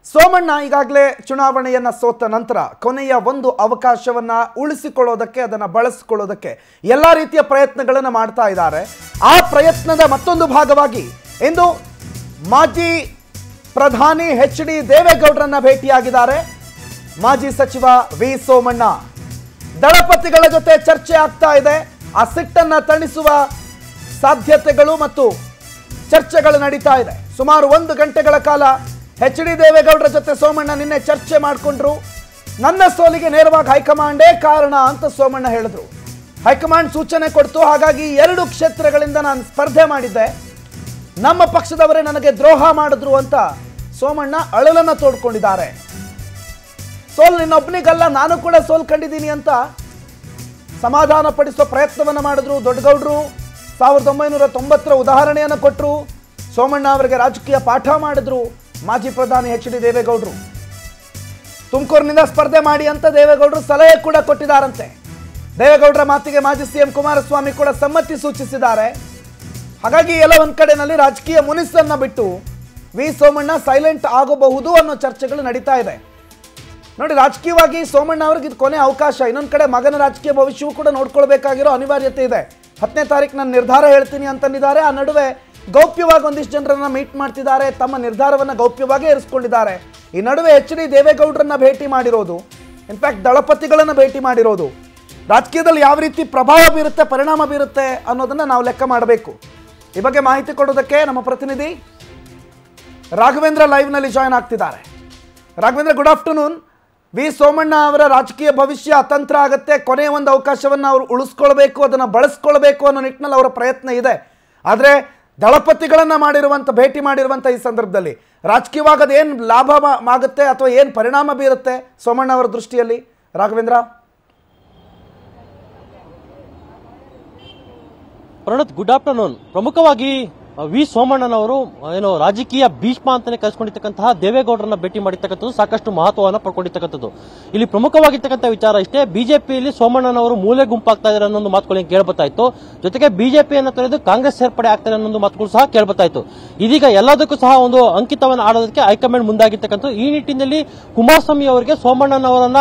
ಸೋಮಣ್ಣ ಈಗಾಗಲೇ ಚುನಾವಣೆಯನ್ನ ಸೋತ ನಂತರ ಕೊನೆಯ ಒಂದು ಅವಕಾಶವನ್ನ ಉಳಿಸಿಕೊಳ್ಳೋದಕ್ಕೆ ಅದನ್ನ ಬಳಸಿಕೊಳ್ಳೋದಕ್ಕೆ ಎಲ್ಲಾ ರೀತಿಯ ಪ್ರಯತ್ನಗಳನ್ನು ಮಾಡ್ತಾ ಇದ್ದಾರೆ ಆ ಪ್ರಯತ್ನದ ಮತ್ತೊಂದು ಭಾಗವಾಗಿ ಇಂದು ಮಾಜಿ ಪ್ರಧಾನಿ ಎಚ್ ಡಿ ದೇವೇಗೌಡರನ್ನ ಭೇಟಿಯಾಗಿದ್ದಾರೆ ಮಾಜಿ ಸಚಿವ ವಿ ಸೋಮಣ್ಣ ದಳಪತಿಗಳ ಜೊತೆ ಚರ್ಚೆ ಆಗ್ತಾ ಇದೆ ಆ ಸಿಟ್ಟನ್ನ ತಣಿಸುವ ಸಾಧ್ಯತೆಗಳು ಮತ್ತು ಚರ್ಚೆಗಳು ನಡೀತಾ ಇದೆ ಸುಮಾರು ಒಂದು ಗಂಟೆಗಳ ಕಾಲ ಎಚ್ ಡಿ ದೇವೇಗೌಡರ ಜೊತೆ ಸೋಮಣ್ಣ ನಿನ್ನೆ ಚರ್ಚೆ ಮಾಡಿಕೊಂಡ್ರು ನನ್ನ ಸೋಲಿಗೆ ನೇರವಾಗಿ ಹೈಕಮಾಂಡೇ ಕಾರಣ ಅಂತ ಸೋಮಣ್ಣ ಹೇಳಿದ್ರು ಹೈಕಮಾಂಡ್ ಸೂಚನೆ ಕೊಡ್ತು ಹಾಗಾಗಿ ಎರಡು ಕ್ಷೇತ್ರಗಳಿಂದ ನಾನು ಸ್ಪರ್ಧೆ ಮಾಡಿದ್ದೆ ನಮ್ಮ ಪಕ್ಷದವರೇ ನನಗೆ ದ್ರೋಹ ಮಾಡಿದ್ರು ಅಂತ ಸೋಮಣ್ಣ ಅಳಲನ್ನ ತೋಡ್ಕೊಂಡಿದ್ದಾರೆ ಸೋಲ್ ನಿನ್ನೊಬ್ಬನಿಗಲ್ಲ ನಾನು ಕೂಡ ಸೋಲ್ ಕಂಡಿದ್ದೀನಿ ಅಂತ ಸಮಾಧಾನ ಪಡಿಸುವ ಪ್ರಯತ್ನವನ್ನು ಮಾಡಿದ್ರು ದೊಡ್ಡಗೌಡರು ಸಾವಿರದ ಒಂಬೈನೂರ ತೊಂಬತ್ತರ ಉದಾಹರಣೆಯನ್ನು ಕೊಟ್ಟರು ಸೋಮಣ್ಣ ಅವರಿಗೆ ರಾಜಕೀಯ ಪಾಠ ಮಾಡಿದ್ರು ಮಾಜಿ ಪ್ರಧಾನಿ ಎಚ್ ಡಿ ದೇವೇಗೌಡರು ತುಮಕೂರಿನಿಂದ ಸ್ಪರ್ಧೆ ಮಾಡಿ ಅಂತ ದೇವೇಗೌಡರು ಸಲಹೆ ಕೂಡ ಕೊಟ್ಟಿದ್ದಾರಂತೆ ದೇವೇಗೌಡರ ಮಾತಿಗೆ ಮಾಜಿ ಸಿಎಂ ಕುಮಾರಸ್ವಾಮಿ ಕೂಡ ಸಮ್ಮತಿ ಸೂಚಿಸಿದ್ದಾರೆ ಹಾಗಾಗಿ ಎಲ್ಲ ಒಂದ್ ಕಡೆನಲ್ಲಿ ರಾಜಕೀಯ ಮುನಿಸನ್ನ ಬಿಟ್ಟು ವಿ ಸೋಮಣ್ಣ ಸೈಲೆಂಟ್ ಆಗಬಹುದು ಅನ್ನೋ ಚರ್ಚೆಗಳು ನಡೀತಾ ಇದೆ ನೋಡಿ ರಾಜಕೀಯವಾಗಿ ಸೋಮಣ್ಣ ಅವ್ರಿಗೆ ಇದು ಕೊನೆ ಅವಕಾಶ ಇನ್ನೊಂದು ಕಡೆ ಮಗನ ರಾಜಕೀಯ ಭವಿಷ್ಯವೂ ಕೂಡ ನೋಡ್ಕೊಳ್ಬೇಕಾಗಿರೋ ಅನಿವಾರ್ಯತೆ ಇದೆ ಹತ್ತನೇ ತಾರೀಕು ನಾನು ನಿರ್ಧಾರ ಹೇಳ್ತೀನಿ ಅಂತಂದಿದ್ದಾರೆ ಆ ನಡುವೆ ಗೌಪ್ಯವಾಗಿ ಒಂದಿಷ್ಟು ಜನರನ್ನ ಮೀಟ್ ಮಾಡ್ತಿದ್ದಾರೆ ತಮ್ಮ ನಿರ್ಧಾರವನ್ನ ಗೌಪ್ಯವಾಗಿ ಇರಿಸ್ಕೊಂಡಿದ್ದಾರೆ ಈ ನಡುವೆ ಎಚ್ ಡಿ ದೇವೇಗೌಡರನ್ನ ಭೇಟಿ ಮಾಡಿರೋದು ಇನ್ಫ್ಯಾಕ್ಟ್ ದಳಪತಿಗಳನ್ನ ಭೇಟಿ ಮಾಡಿರೋದು ರಾಜಕೀಯದಲ್ಲಿ ಯಾವ ರೀತಿ ಪ್ರಭಾವ ಬೀರುತ್ತೆ ಪರಿಣಾಮ ಬೀರುತ್ತೆ ಅನ್ನೋದನ್ನ ನಾವು ಲೆಕ್ಕ ಮಾಡಬೇಕು ಈ ಬಗ್ಗೆ ಮಾಹಿತಿ ಕೊಡೋದಕ್ಕೆ ನಮ್ಮ ಪ್ರತಿನಿಧಿ ರಾಘವೇಂದ್ರ ಲೈವ್ನಲ್ಲಿ ಜಾಯ್ನ್ ಆಗ್ತಿದ್ದಾರೆ Raghavendra good afternoon V Somanna ಅವರ ರಾಜಕೀಯ ಭವಿಷ್ಯ ಅತಂತ್ರ ಆಗತ್ತೆ ಕೊನೆಯ ಒಂದು ಅವಕಾಶವನ್ನು ಅವರು ಉಳಿಸ್ಕೊಳ್ಬೇಕು ಅದನ್ನು ಬಳಸ್ಕೊಳ್ಬೇಕು ಅನ್ನೋ ನಿಟ್ಟಿನಲ್ಲಿ ಅವರ ಪ್ರಯತ್ನ ಇದೆ ಆದರೆ ದಳಪತಿಗಳನ್ನು ಮಾಡಿರುವಂಥ ಭೇಟಿ ಮಾಡಿರುವಂಥ ಈ ಸಂದರ್ಭದಲ್ಲಿ ರಾಜಕೀಯವಾಗಿ ಅದೇನು ಲಾಭ ಮಾ- ಆಗುತ್ತೆ ಅಥವಾ ಏನು ಪರಿಣಾಮ ಬೀರುತ್ತೆ ಸೋಮಣ್ಣ ಅವರ ದೃಷ್ಟಿಯಲ್ಲಿ ರಾಘವೇಂದ್ರ ಪ್ರಣತ್ ಗುಡ್ ಆಫ್ಟರ್ನೂನ್ ಪ್ರಮುಖವಾಗಿ ಆ, ವಿ ಸೋಮಣ್ಣನವರು ಆ, ಏನು ರಾಜಕೀಯ ಭೀಷ್ಮ ಅಂತಾನೆ ಕರೆಸ್ಕೊಂಡಿರ್ತಕ್ಕಂತಹ ದೇವೇಗೌಡರನ್ನ ಭೇಟಿ ಮಾಡಿರ್ತಕ್ಕಂಥದ್ದು ಸಾಕಷ್ಟು ಮಹತ್ವವನ್ನು ಪಡ್ಕೊಂಡಿರ್ತಕ್ಕಂಥದ್ದು ಇಲ್ಲಿ ಪ್ರಮುಖವಾಗಿರ್ತಕ್ಕಂಥ ವಿಚಾರ ಇಷ್ಟೇ ಬಿಜೆಪಿಯಲ್ಲಿ ಸೋಮಣ್ಣನವರು ಮೂಲೆ ಗುಂಪಾಗ್ತಾ ಇದ್ದಾರೆ ಅನ್ನೋ ಒಂದು ಮಾತುಗಳು ಕೇಳ್ಬತ್ತಾ ಇತ್ತು ಜೊತೆಗೆ ಬಿಜೆಪಿಯನ್ನು ತೊರೆದು ಕಾಂಗ್ರೆಸ್ ಸೇರ್ಪಡೆ ಆಗ್ತಾರೆ ಅನ್ನೋ ಒಂದು ಮಾತುಗಳು ಸಹ ಕೇಳ್ಬತ್ತಾ ಇತ್ತು ಇದೀಗ ಎಲ್ಲದಕ್ಕೂ ಸಹ ಒಂದು ಅಂಕಿತವನ್ನು ಆಡೋದಕ್ಕೆ ಹೈಕಮಾಂಡ್ ಮುಂದಾಗಿರ್ತಕ್ಕಂಥ ಈ ನಿಟ್ಟಿನಲ್ಲಿ ಕುಮಾರಸ್ವಾಮಿ ಅವರಿಗೆ ಸೋಮಣ್ಣನವರನ್ನ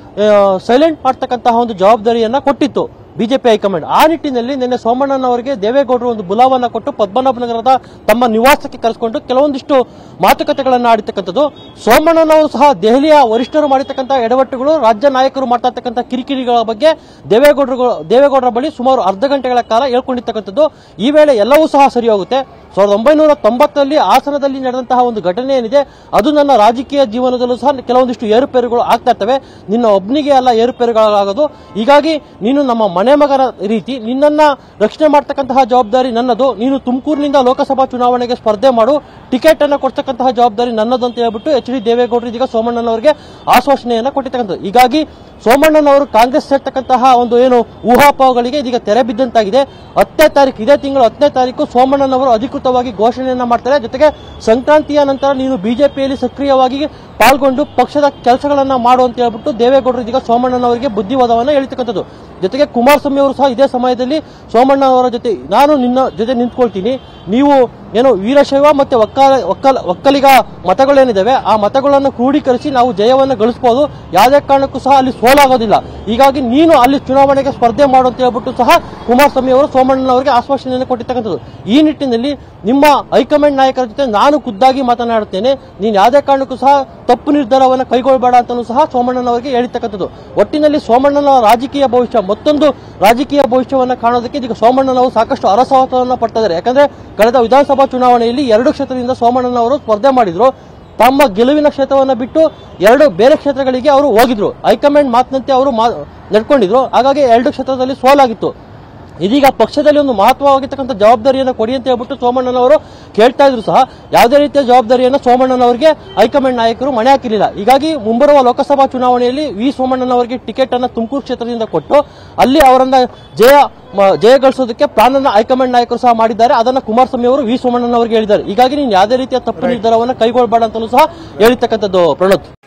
ಸೈಲೆಂಟ್ ಮಾಡ್ತಕ್ಕಂತಹ ಒಂದು ಜವಾಬ್ದಾರಿಯನ್ನ ಕೊಟ್ಟಿತ್ತು ಬಿಜೆಪಿ ಹೈಕಮಾಂಡ್ ಆ ನಿಟ್ಟಿನಲ್ಲಿ ನಿನ್ನೆ ಸೋಮಣ್ಣನವರಿಗೆ ದೇವೇಗೌಡರು ಒಂದು ಬುಲಾವನ್ನ ಕೊಟ್ಟು ಪದ್ಮನಾಭ ನಗರದ ತಮ್ಮ ನಿವಾಸಕ್ಕೆ ಕರೆಸಿಕೊಂಡು ಕೆಲವೊಂದಿಷ್ಟು ಮಾತುಕತೆಗಳನ್ನು ಆಡಿರ್ತಕ್ಕಂಥದ್ದು ಸೋಮಣ್ಣನವರು ಸಹ ದೆಹಲಿಯ ವರಿಷ್ಠರು ಮಾಡಿರ್ತಕ್ಕಂಥ ಎಡವಟ್ಟುಗಳು ರಾಜ್ಯ ನಾಯಕರು ಮಾಡ್ತಾ ಇರ್ತಕ್ಕಂಥ ಕಿರಿಕಿರಿಗಳ ಬಗ್ಗೆ ದೇವೇಗೌಡರು ದೇವೇಗೌಡರ ಬಳಿ ಸುಮಾರು ಅರ್ಧ ಗಂಟೆಗಳ ಕಾಲ ಹೇಳ್ಕೊಂಡಿರ್ತಕ್ಕಂಥದ್ದು ಈ ವೇಳೆ ಎಲ್ಲವೂ ಸಹ ಸರಿ ಹೋಗುತ್ತೆ ಸಾವಿರದ ಒಂಬೈನೂರ ತೊಂಬತ್ತರಲ್ಲಿ ಹಾಸನದಲ್ಲಿ ನಡೆದಂತಹ ಒಂದು ಘಟನೆ ಏನಿದೆ ಅದು ನನ್ನ ರಾಜಕೀಯ ಜೀವನದಲ್ಲೂ ಸಹ ಕೆಲವೊಂದಿಷ್ಟು ಏರುಪೇರುಗಳು ಆಗ್ತಾ ಇರ್ತವೆ ನಿನ್ನ ಒಬ್ಬನಿಗೆ ಅಲ್ಲ ಏರುಪೇರುಗಳಾಗೋದು ಹೀಗಾಗಿ ನೀನು ನಮ್ಮ ಮನೆ ಮಗನ ರೀತಿ ನಿನ್ನನ್ನ ರಕ್ಷಣೆ ಮಾಡ್ತಕ್ಕಂತಹ ಜವಾಬ್ದಾರಿ ನನ್ನದು ನೀನು ತುಮಕೂರಿನಿಂದ ಲೋಕಸಭಾ ಚುನಾವಣೆಗೆ ಸ್ಪರ್ಧೆ ಮಾಡು ಟಿಕೆಟ್ ಅನ್ನ ಕೊಡ್ತಕ್ಕಂತಹ ಜವಾಬ್ದಾರಿ ನನ್ನದು ಅಂತ ಹೇಳ್ಬಿಟ್ಟು ಎಚ್ ಡಿ ದೇವೇಗೌಡರು ಇದೀಗ ಸೋಮಣ್ಣನವರಿಗೆ ಆಶ್ವಾಸನೆಯನ್ನ ಕೊಟ್ಟಿರ್ತಕ್ಕಂಥದ್ದು ಹೀಗಾಗಿ ಸೋಮಣ್ಣನವರು ಕಾಂಗ್ರೆಸ್ ಸೇರ್ತಕ್ಕಂತಹ ಒಂದು ಏನು ಊಹಾಪೋಹಗಳಿಗೆ ಇದೀಗ ತೆರೆ ಬಿದ್ದಂತಾಗಿದೆ ಹತ್ತನೇ ತಾರೀಕು ಇದೇ ತಿಂಗಳು ಹತ್ತನೇ ತಾರೀಕು ಸೋಮಣ್ಣನವರು ಅಧಿಕೃತವಾಗಿ ಘೋಷಣೆಯನ್ನ ಮಾಡ್ತಾರೆ ಜೊತೆಗೆ ಸಂಕ್ರಾಂತಿಯ ನಂತರ ನೀನು ಬಿಜೆಪಿಯಲ್ಲಿ ಸಕ್ರಿಯವಾಗಿ ಪಾಲ್ಗೊಂಡು ಪಕ್ಷದ ಕೆಲಸಗಳನ್ನ ಮಾಡು ಅಂತ ಹೇಳ್ಬಿಟ್ಟು ದೇವೇಗೌಡರು ಇದೀಗ ಸೋಮಣ್ಣನವರಿಗೆ ಬುದ್ಧಿವಾದವನ್ನ ಹೇಳ್ತಕ್ಕಂಥದ್ದು ಜೊತೆಗೆ ಕುಮಾರಸ್ವಾಮಿ ಅವರು ಸಹ ಇದೇ ಸಮಯದಲ್ಲಿ ಸೋಮಣ್ಣ ಅವರ ಜೊತೆ ನಾನು ನಿನ್ನ ಜೊತೆ ನಿಂತ್ಕೊಳ್ತೀನಿ ನೀವು ಏನು ವೀರಶೈವ ಮತ್ತೆ ಒಕ್ಕಲ ಒಕ್ಕಲ ಒಕ್ಕಲಿಗ ಮತಗಳೇನಿದಾವೆ ಆ ಮತಗಳನ್ನು ಕ್ರೋಢೀಕರಿಸಿ ನಾವು ಜಯವನ್ನು ಗಳಿಸಬಹುದು ಯಾವುದೇ ಕಾರಣಕ್ಕೂ ಸಹ ಅಲ್ಲಿ ಸೋಲಾಗೋದಿಲ್ಲ ಹೀಗಾಗಿ ನೀನು ಅಲ್ಲಿ ಚುನಾವಣೆಗೆ ಸ್ಪರ್ಧೆ ಮಾಡು ಅಂತ ಹೇಳ್ಬಿಟ್ಟು ಸಹ ಕುಮಾರಸ್ವಾಮಿ ಅವರು ಸೋಮಣ್ಣನವರಿಗೆ ಆಶ್ವಾಸನೆಯನ್ನು ಕೊಟ್ಟಿರ್ತಕ್ಕಂಥದ್ದು ಈ ನಿಟ್ಟಿನಲ್ಲಿ ನಿಮ್ಮ ಹೈಕಮಾಂಡ್ ನಾಯಕರ ಜೊತೆ ನಾನು ಖುದ್ದಾಗಿ ಮಾತನಾಡುತ್ತೇನೆ ನೀನು ಯಾವುದೇ ಕಾರಣಕ್ಕೂ ಸಹ ತಪ್ಪು ನಿರ್ಧಾರವನ್ನು ಕೈಗೊಳ್ಳಬೇಡ ಅಂತಲೂ ಸಹ ಸೋಮಣ್ಣನವರಿಗೆ ಹೇಳಿರ್ತಕ್ಕಂಥದ್ದು ಒಟ್ಟಿನಲ್ಲಿ ಸೋಮಣ್ಣನ ರಾಜಕೀಯ ಭವಿಷ್ಯ ಮತ್ತೊಂದು ರಾಜಕೀಯ ಭವಿಷ್ಯವನ್ನು ಕಾಣೋದಕ್ಕೆ ಈಗ ಸೋಮಣ್ಣನವರು ಸಾಕಷ್ಟು ಅರಸವತವನ್ನು ಪಡ್ತಾ ಇದ್ದಾರೆ ಯಾಕಂದ್ರೆ ಕಳೆದ ವಿಧಾನಸಭಾ ಚುನಾವಣೆಯಲ್ಲಿ ಎರಡು ಕ್ಷೇತ್ರದಿಂದ ಸೋಮಣ್ಣನವರು ಸ್ಪರ್ಧೆ ಮಾಡಿದ್ರು ತಮ್ಮ ಗೆಲುವಿನ ಕ್ಷೇತ್ರವನ್ನು ಬಿಟ್ಟು ಎರಡು ಬೇರೆ ಕ್ಷೇತ್ರಗಳಿಗೆ ಅವರು ಹೋಗಿದ್ರು ಹೈಕಮಾಂಡ್ ಮಾತಿನಂತೆ ಅವರು ಮಾ- ನಡ್ಕೊಂಡಿದ್ರು ಹಾಗಾಗಿ ಎರಡು ಕ್ಷೇತ್ರದಲ್ಲಿ ಸೋಲಾಗಿತ್ತು ಇದೀಗ ಪಕ್ಷದಲ್ಲಿ ಒಂದು ಮಹತ್ವವಾಗಿರ್ತಕ್ಕಂಥ ಜವಾಬ್ದಾರಿಯನ್ನು ಕೊಡಿ ಅಂತ ಹೇಳ್ಬಿಟ್ಟು ಸೋಮಣ್ಣನವರು ಕೇಳ್ತಾ ಇದ್ರು ಸಹ ಯಾವುದೇ ರೀತಿಯ ಜವಾಬ್ದಾರಿಯನ್ನು ಸೋಮಣ್ಣನವರಿಗೆ ಹೈಕಮಾಂಡ್ ನಾಯಕರು ಮಣೆ ಹಾಕಿರಲಿಲ್ಲ ಹೀಗಾಗಿ ಮುಂಬರುವ ಲೋಕಸಭಾ ಚುನಾವಣೆಯಲ್ಲಿ ವಿ ಸೋಮಣ್ಣನವರಿಗೆ ಟಿಕೆಟ್ ಅನ್ನು ತುಮಕೂರು ಕ್ಷೇತ್ರದಿಂದ ಕೊಟ್ಟು ಅಲ್ಲಿ ಅವರನ್ನ ಜಯ ಮ- ಜಯಗಳಿಸೋದಕ್ಕೆ ಪ್ಲಾನ್ ಅನ್ನ ಹೈಕಮಾಂಡ್ ನಾಯಕರು ಸಹ ಮಾಡಿದ್ದಾರೆ ಅದನ್ನ ಕುಮಾರಸ್ವಾಮಿ ಅವರು ವಿ ಸೋಮಣ್ಣನವರಿಗೆ ಹೇಳಿದ್ದಾರೆ ಹೀಗಾಗಿ ನೀನು ಯಾವುದೇ ರೀತಿಯ ತಪ್ಪು ನಿರ್ಧಾರವನ್ನು ಕೈಗೊಳ್ಳಬೇಡ ಅಂತಲೂ ಸಹ ಹೇಳಿರ್ತಕ್ಕಂಥದ್ದು ಪ್ರಣತ್